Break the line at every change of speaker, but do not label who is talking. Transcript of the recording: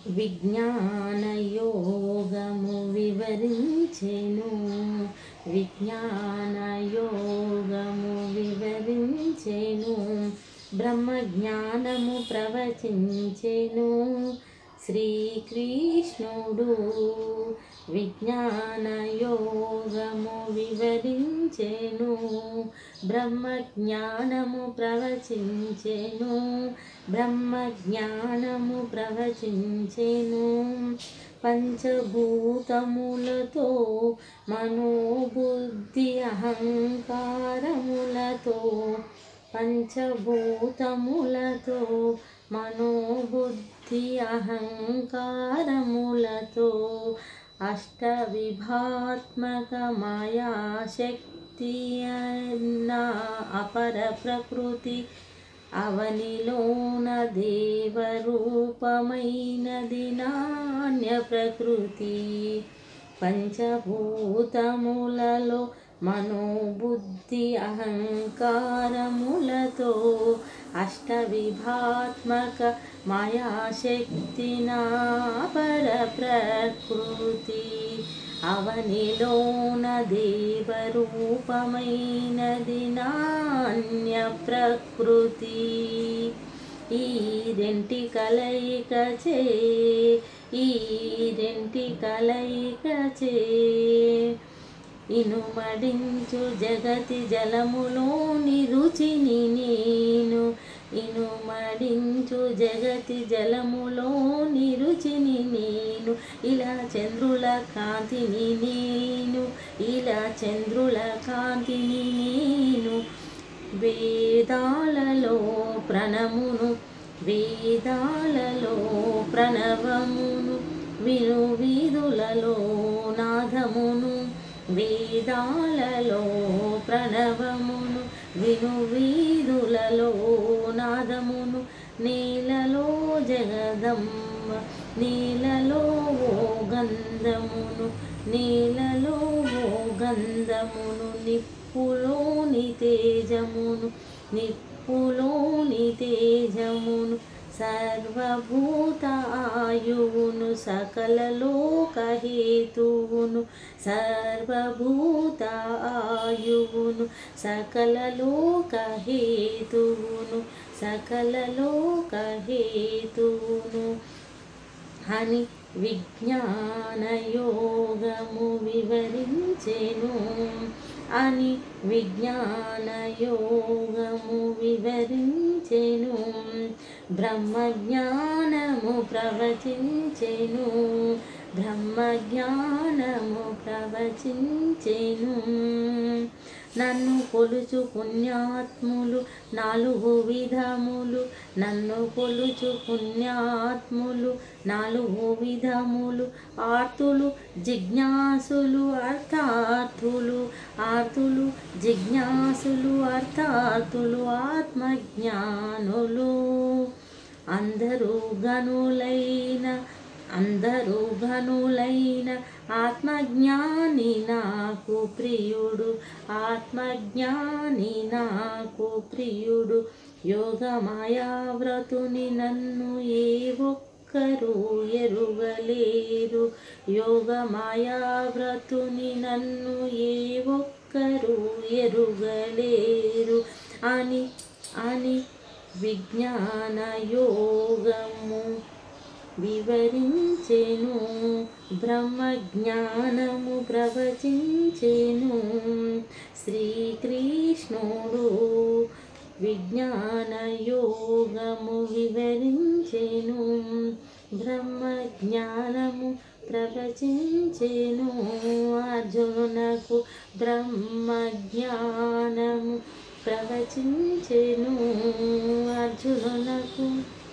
విజ్ఞానయోగము వివరించెను విజ్ఞానయోగము వివరించెను బ్రహ్మజ్ఞానము ప్రవచించెను శ్రీకృష్ణుడు విజ్ఞానయోగము వివరించెను బ్రహ్మజ్ఞానము ప్రవచించెను బ్రహ్మజ్ఞానము ప్రవచించెను పంచభూతములతో మనోబుద్ధి అహంకారములతో పంచభూతములతో మనోబుద్ధి అహంకారములతో అష్ట విభాత్మక మాయాశక్తి అన్న అపర ప్రకృతి అవనిలోన దేవరూపమైనది నాణ్య ప్రకృతి పంచభూతములలో మనోబుద్ధి అహంకారములతో అష్ట విభాత్మక మాయాశక్తి నా పర ప్రకృతి అవనిలోన దేవరూపమైనది నాణ్య ప్రకృతి ఈ రెంటి కలయిక చే ఈ రెంటి కలయిక చే ఇనుమడించు జగతి జలములోని రుచిని నేను ఇనుమడించు జగతి జలములోని రుచిని నేను ఇలా చంద్రుల కాంతిని నేను ఇలా చంద్రుల కాంతిని నేను వేదాలలో ప్రణమును వేదాలలో ప్రణవమును విను వీధులలో నాదమును వేదాలలో ప్రణవమును విను వీధులలో నాదమును నీలలో జగదమ్మ నీలలో ఓ గంధమును నీలలో ఓ గంధమును నిప్పులోని తేజమును నిప్పులోని తేజమును సర్వభూత ఆయువును సకల లోకహేతువును సర్వభూత ఆయువును సకల లోకహేతువును సకల లోకహేతువును అని విజ్ఞానయోగము వివరించెను అని విజ్ఞానయోగము వివరించెను బ్రహ్మజ్ఞానము ప్రవచించెను బ్రహ్మజ్ఞానము ప్రవచించెను నన్ను కొలుచు పుణ్యాత్ములు నాలుగు విధములు నన్ను కొలుచు పుణ్యాత్ములు నాలుగు విధములు ఆర్తులు జిజ్ఞాసులు అర్థార్థులు ఆర్తులు జిజ్ఞాసులు అర్థార్థులు ఆత్మజ్ఞానులు అందరూ గనులైన అందరూ ఘనులైన ఆత్మజ్ఞాని నాకు ప్రియుడు ఆత్మజ్ఞాని నాకు ప్రియుడు యోగ మాయావ్రతుని నన్ను ఏ ఒక్కరు ఎరుగలేరు యోగ మాయావ్రతుని నన్ను ఏ ఒక్కరు ఎరుగలేరు అని అని విజ్ఞాన యోగము వివరించెను బ్రహ్మజ్ఞానము ప్రవచించెను శ్రీకృష్ణుడు విజ్ఞాన యోగము వివరించెను బ్రహ్మజ్ఞానము ప్రవచించెను అర్జునకు బ్రహ్మజ్ఞానము ప్రవచించెను అర్జునునకు